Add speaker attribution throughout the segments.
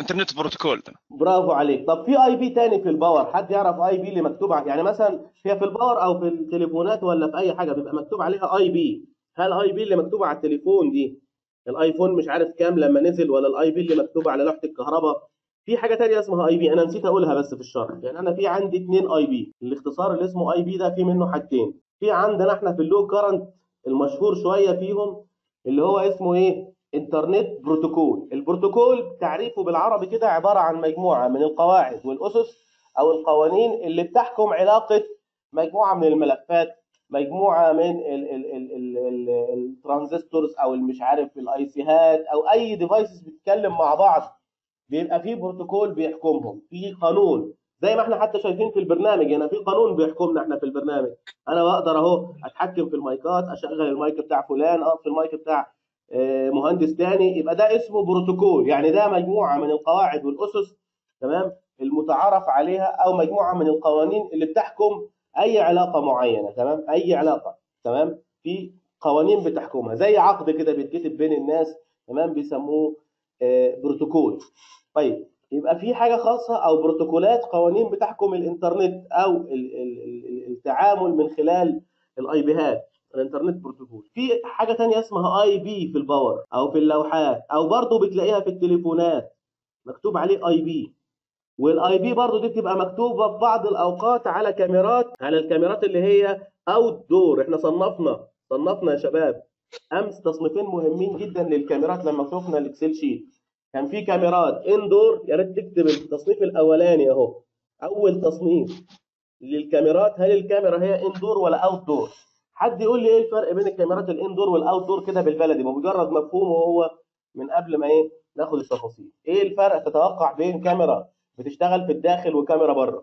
Speaker 1: الانترنت بروتوكول ده
Speaker 2: برافو عليك طب في اي بي تاني في الباور حد يعرف اي بي اللي مكتوب ع- يعني مثلا هي في الباور او في التليفونات ولا في اي حاجه بيبقى مكتوب عليها اي بي هل اي بي اللي مكتوبه على التليفون دي الايفون مش عارف كام لما نزل ولا الاي بي اللي مكتوبه على لوحه الكهرباء في حاجه تانية اسمها اي بي انا نسيت اقولها بس في الشرح يعني انا في عندي اتنين اي بي الاختصار اللي اسمه اي بي ده في منه حاجتين في عندنا احنا في اللو كارنت المشهور شويه فيهم اللي هو اسمه ايه انترنت بروتوكول البروتوكول تعريفه بالعربي كده عباره عن مجموعه من القواعد والاسس او القوانين اللي بتحكم علاقه مجموعه من الملفات مجموعه من ال- ال- ال- ال- ال- الترانزستورز او المش عارف الاي سيهات او اي ديفايسز بتتكلم مع بعض بيبقى في بروتوكول بيحكمهم في قانون زي ما احنا حتى شايفين في البرنامج هنا في قانون بيحكمنا احنا في البرنامج انا بقدر اهو اتحكم في المايكات اشغل المايك بتاع فلان اقف في المايك بتاع آه، مهندس تاني يبقى ده اسمه بروتوكول يعني ده مجموعه من القواعد والاسس تمام المتعارف عليها او مجموعه من القوانين اللي بتحكم اي علاقه معينه تمام اي علاقه تمام في قوانين بتحكمها زي عقد كده بيتكتب بين الناس تمام بيسموه آه، بروتوكول طيب يبقى في حاجه خاصه او بروتوكولات قوانين بتحكم الانترنت او ال- ال- ال- التعامل من خلال الاي بيهات الانترنت بروتوكول في حاجه تانية اسمها اي بي في الباور او في اللوحات او برضه بتلاقيها في التليفونات مكتوب عليه اي بي والاي بي برضه دي بتبقى مكتوبه في بعض الاوقات على كاميرات على الكاميرات اللي هي اوت دور احنا صنفنا صنفنا يا شباب امس تصنيفين مهمين جدا للكاميرات لما شفنا الاكسل شيت كان في كاميرات اندور يا ريت تكتب التصنيف الاولاني اهو اول تصنيف للكاميرات هل الكاميرا هي اندور ولا اوت دور حد يقول لي ايه الفرق بين الكاميرات الاندور والاوت دور كده بالبلدي مجرد مفهومه هو من قبل ما ايه ناخد التفاصيل ايه الفرق تتوقع بين كاميرا بتشتغل في الداخل وكاميرا بره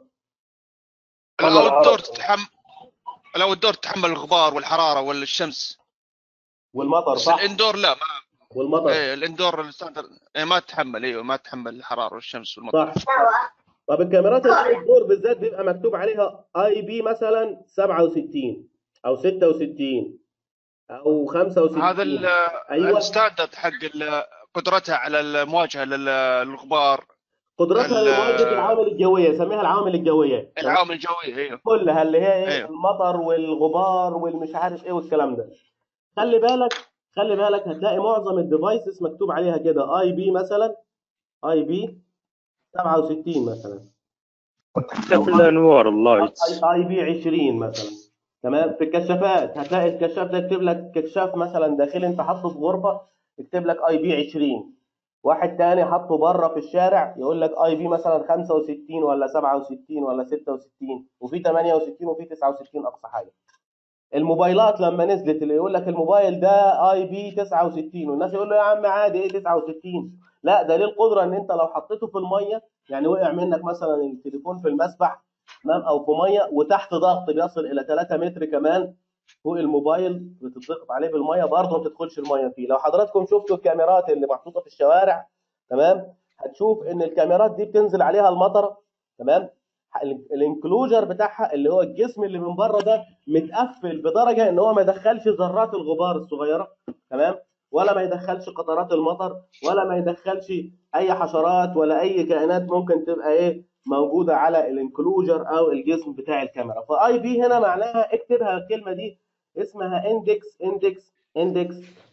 Speaker 1: الاوت دور تتحمل الاوت دور تتحمل الغبار والحراره والشمس
Speaker 2: والمطر
Speaker 1: بس
Speaker 2: صح
Speaker 1: الاندور لا ما
Speaker 2: والمطر
Speaker 1: ايه الاندور الستاندرد إيه ما تتحمل ايوه ما تتحمل الحراره والشمس والمطر
Speaker 2: صح طب الكاميرات الاوت دور بالذات بيبقى مكتوب عليها اي بي مثلا 67 او 66 او 65
Speaker 1: هذا ال-
Speaker 2: ايوه
Speaker 1: الستاندرد حق ال- قدرتها على المواجهه لل- للغبار
Speaker 2: قدرتها
Speaker 1: ال-
Speaker 2: لمواجهه العوامل الجويه سميها العوامل الجويه
Speaker 1: العوامل الجويه ايوه
Speaker 2: كلها اللي هي ايه
Speaker 1: أيوه.
Speaker 2: المطر والغبار والمش عارف ايه والكلام ده خلي بالك خلي بالك هتلاقي معظم الديفايسز مكتوب عليها كده اي بي مثلا اي بي 67 مثلا
Speaker 3: تكتب الانوار اللايتس
Speaker 2: اي بي 20 مثلا تمام في الكشافات هتلاقي الكشاف ده يكتب لك كشاف مثلا داخلي انت حاطه في غرفه يكتب لك اي بي 20 واحد تاني حاطه بره في الشارع يقول لك اي بي مثلا 65 ولا 67 ولا 66 وفي 68 وفي 69 اقصى حاجه الموبايلات لما نزلت اللي يقول لك الموبايل ده اي بي 69 والناس يقول له يا عم عادي ايه 69 لا ده ليه القدره ان انت لو حطيته في الميه يعني وقع منك مثلا التليفون في المسبح تمام او في ميه وتحت ضغط بيصل الى 3 متر كمان فوق الموبايل بتضغط عليه بالميه برضه ما تدخلش الميه فيه لو حضراتكم شفتوا الكاميرات اللي محطوطه في الشوارع تمام هتشوف ان الكاميرات دي بتنزل عليها المطره تمام الانكلوجر بتاعها اللي هو الجسم اللي من بره ده متقفل بدرجه ان هو ما يدخلش ذرات الغبار الصغيره تمام ولا ما يدخلش قطرات المطر ولا ما يدخلش اي حشرات ولا اي كائنات ممكن تبقى ايه موجوده على الانكلوجر او الجسم بتاع الكاميرا فاي بي هنا معناها اكتبها الكلمه دي اسمها اندكس اندكس اندكس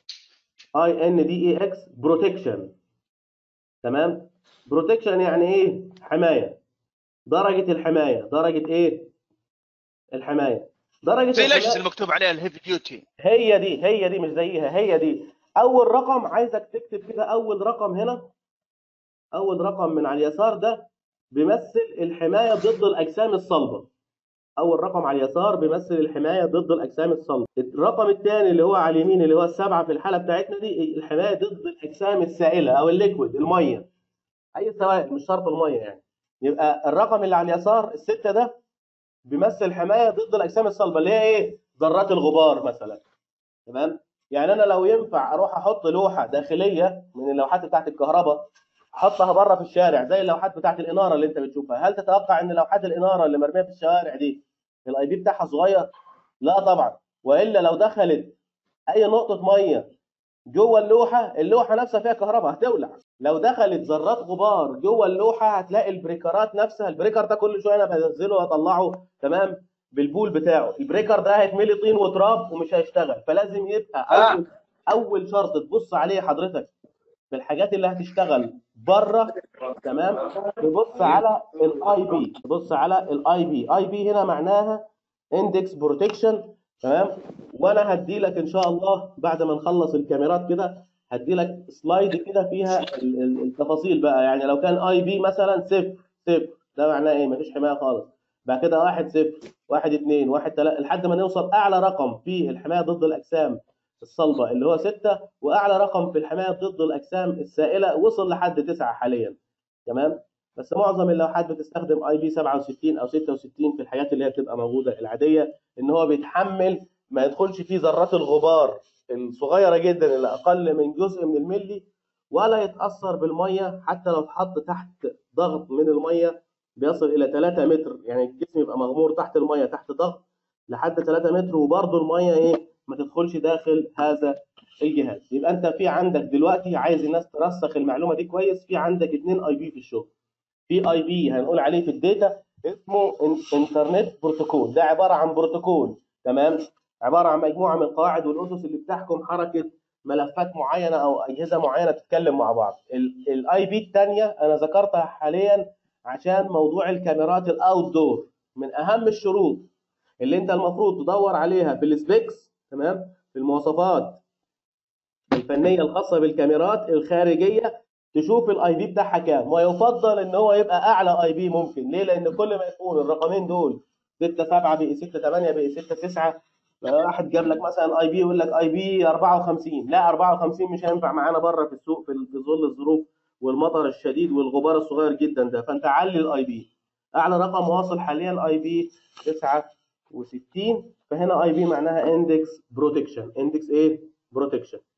Speaker 2: اي ان دي اي اكس بروتكشن تمام بروتكشن يعني ايه حمايه درجه الحمايه درجه ايه الحمايه درجه
Speaker 1: زي
Speaker 2: الحماية
Speaker 1: الاجهزه المكتوب عليها الهيفي ديوتي
Speaker 2: هي دي هي دي مش زيها هي دي اول رقم عايزك تكتب كده اول رقم هنا اول رقم من على اليسار ده بيمثل الحمايه ضد الاجسام الصلبه اول رقم على اليسار بيمثل الحمايه ضد الاجسام الصلبه الرقم الثاني اللي هو على اليمين اللي هو السبعه في الحاله بتاعتنا دي الحمايه ضد الاجسام السائله او الليكويد الميه اي سوائل مش شرط الميه يعني يبقى الرقم اللي على اليسار السته ده بيمثل حمايه ضد الاجسام الصلبه اللي هي ايه ذرات الغبار مثلا تمام يعني انا لو ينفع اروح احط لوحه داخليه من اللوحات بتاعت الكهرباء احطها بره في الشارع زي اللوحات بتاعت الاناره اللي انت بتشوفها هل تتوقع ان لوحات الاناره اللي مرميه في الشوارع دي الاي بي بتاعها صغير لا طبعا والا لو دخلت اي نقطه ميه جوه اللوحه اللوحه نفسها فيها كهرباء هتولع لو دخلت ذرات غبار جوه اللوحه هتلاقي البريكرات نفسها البريكر ده كل شويه انا بنزله واطلعه تمام بالبول بتاعه البريكر ده هيتملي طين وتراب ومش هيشتغل فلازم يبقى اول اول شرط تبص عليه حضرتك في الحاجات اللي هتشتغل بره تمام تبص على الاي بي تبص على الاي بي اي بي هنا معناها اندكس بروتكشن تمام وانا هدي لك ان شاء الله بعد ما نخلص الكاميرات كده هدي لك سلايد كده فيها ال- ال- التفاصيل بقى يعني لو كان اي بي مثلا صفر صفر ده معناه ايه مفيش حمايه خالص بعد كده واحد صفر واحد اثنين واحد ثلاثة لحد ما نوصل اعلى رقم في الحمايه ضد الاجسام الصلبه اللي هو ستة واعلى رقم في الحمايه ضد الاجسام السائله وصل لحد تسعة حاليا تمام بس معظم اللوحات بتستخدم اي بي 67 او 66 في الحاجات اللي هي بتبقى موجوده العاديه ان هو بيتحمل ما يدخلش فيه ذرات الغبار الصغيره جدا اللي اقل من جزء من الملي ولا يتاثر بالميه حتى لو اتحط تحت ضغط من الميه بيصل الى 3 متر يعني الجسم يبقى مغمور تحت الميه تحت ضغط لحد 3 متر وبرضه الميه ايه ما تدخلش داخل هذا الجهاز يبقى انت في عندك دلوقتي عايز الناس ترسخ المعلومه دي كويس في عندك اثنين اي بي في الشغل في اي بي هنقول عليه في الداتا اسمه إن- انترنت بروتوكول ده عباره عن بروتوكول تمام عباره عن مجموعه من القواعد والاسس اللي بتحكم حركه ملفات معينه او اجهزه معينه تتكلم مع بعض الاي بي الثانيه انا ذكرتها حاليا عشان موضوع الكاميرات الاوت دور من اهم الشروط اللي انت المفروض تدور عليها في السبيكس تمام في المواصفات الفنيه الخاصه بالكاميرات الخارجيه تشوف الاي بي بتاعها كام ويفضل ان هو يبقى اعلى اي بي ممكن ليه لان كل ما يكون الرقمين دول 6 7 بقي 6 8 بقي 6 9 واحد جاب لك مثلا اي بي يقول لك اي بي 54 لا 54 مش هينفع معانا بره في السوق في في ظل الظروف والمطر الشديد والغبار الصغير جدا ده فانت علي الاي بي اعلى رقم واصل حاليا اي بي 69 فهنا اي بي معناها اندكس بروتكشن اندكس ايه بروتكشن